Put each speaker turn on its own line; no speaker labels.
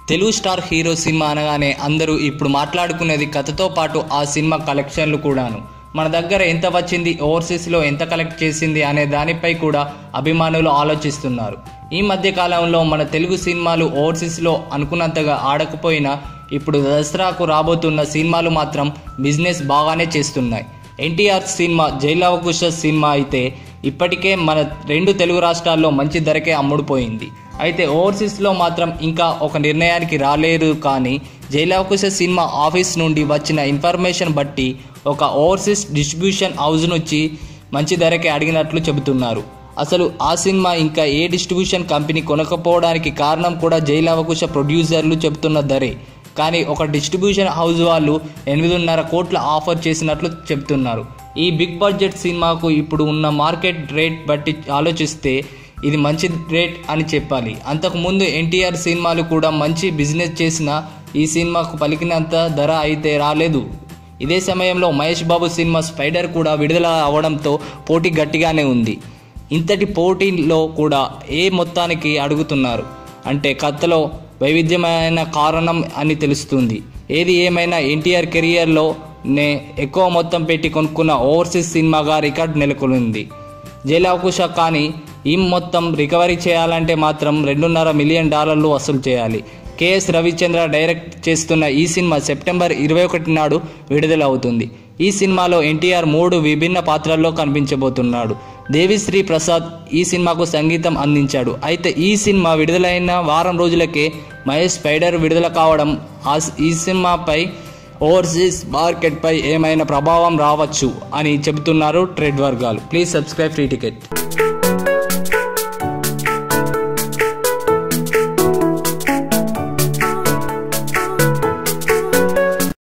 Telugu star hero cinema అనగానే అందరూ ఇప్పుడు మాట్లాడుకునేది కథతో పాటు ఆ సినిమా కలెక్షన్లు కూడాను మన దగ్గర ఎంత వచ్చింది ఓవర్సీస్లో ఎంత కలెక్ట్ చేసింది అనే దానిపై కూడా అభిమానులు ఆలోచిస్తున్నారు ఈ మధ్య కాలంలో మన తెలుగు సినిమాలు ఓవర్సీస్లో అనుకున్నంతగా ఆడకపోయినా ఇప్పుడు దసరాకు రాబోతున్న సినిమాలు మాత్రం బిజినెస్ బాగానే చేస్తున్నాయి ఎన్టీఆర్ సినిమా జైలవకుశ సినిమా అయితే ఇప్పటికే మన రెండు తెలుగు రాష్ట్రాల్లో మంచి ధరకే అమ్ముడుపోయింది అయితే ఓవర్సీస్లో మాత్రం ఇంకా ఒక నిర్ణయానికి రాలేరు కానీ జైలవకుశ సినిమా ఆఫీస్ నుండి వచ్చిన ఇన్ఫర్మేషన్ బట్టి ఒక ఓవర్సీస్ డిస్ట్రిబ్యూషన్ హౌస్ నుంచి మంచి ధరకే అడిగినట్లు చెబుతున్నారు అసలు ఆ సినిమా ఇంకా ఏ డిస్ట్రిబ్యూషన్ కంపెనీ కొనకపోవడానికి కారణం కూడా జైలవకుశ ప్రొడ్యూసర్లు చెబుతున్న ధరే కానీ ఒక డిస్ట్రిబ్యూషన్ హౌస్ వాళ్ళు ఎనిమిదిన్నర కోట్ల ఆఫర్ చేసినట్లు చెప్తున్నారు ఈ బిగ్ బడ్జెట్ సినిమాకు ఇప్పుడు ఉన్న మార్కెట్ రేట్ బట్టి ఆలోచిస్తే ఇది మంచి రేట్ అని చెప్పాలి అంతకుముందు ఎన్టీఆర్ సినిమాలు కూడా మంచి బిజినెస్ చేసిన ఈ సినిమాకు పలికినంత ధర అయితే రాలేదు ఇదే సమయంలో మహేష్ బాబు సినిమా స్పైడర్ కూడా విడుదల అవడంతో పోటీ గట్టిగానే ఉంది ఇంతటి పోటీలో కూడా ఏ మొత్తానికి అడుగుతున్నారు అంటే కథలో వైవిధ్యమైన కారణం అని తెలుస్తుంది ఏది ఏమైనా ఎన్టీఆర్ కెరియర్లో నే ఎక్కువ మొత్తం పెట్టి కొనుక్కున్న ఓవర్సీస్ సినిమాగా రికార్డ్ నెలకొంది జైలవకుశ కానీ ఈ మొత్తం రికవరీ చేయాలంటే మాత్రం రెండున్నర మిలియన్ డాలర్లు వసూలు చేయాలి కేఎస్ రవిచంద్ర డైరెక్ట్ చేస్తున్న ఈ సినిమా సెప్టెంబర్ ఇరవై ఒకటి నాడు విడుదల అవుతుంది ఈ సినిమాలో ఎన్టీఆర్ మూడు విభిన్న పాత్రల్లో కనిపించబోతున్నాడు దేవిశ్రీ ప్రసాద్ ఈ సినిమాకు సంగీతం అందించాడు అయితే ఈ సినిమా విడుదలైన వారం రోజులకే మహేష్ స్పైడర్ విడుదల కావడం ఆ ఈ సినిమాపై ఓవర్సీస్ మార్కెట్పై ఏమైనా ప్రభావం రావచ్చు అని చెబుతున్నారు ట్రేడ్ వర్గాలు ప్లీజ్ సబ్స్క్రైబ్ ఫ్రీ టికెట్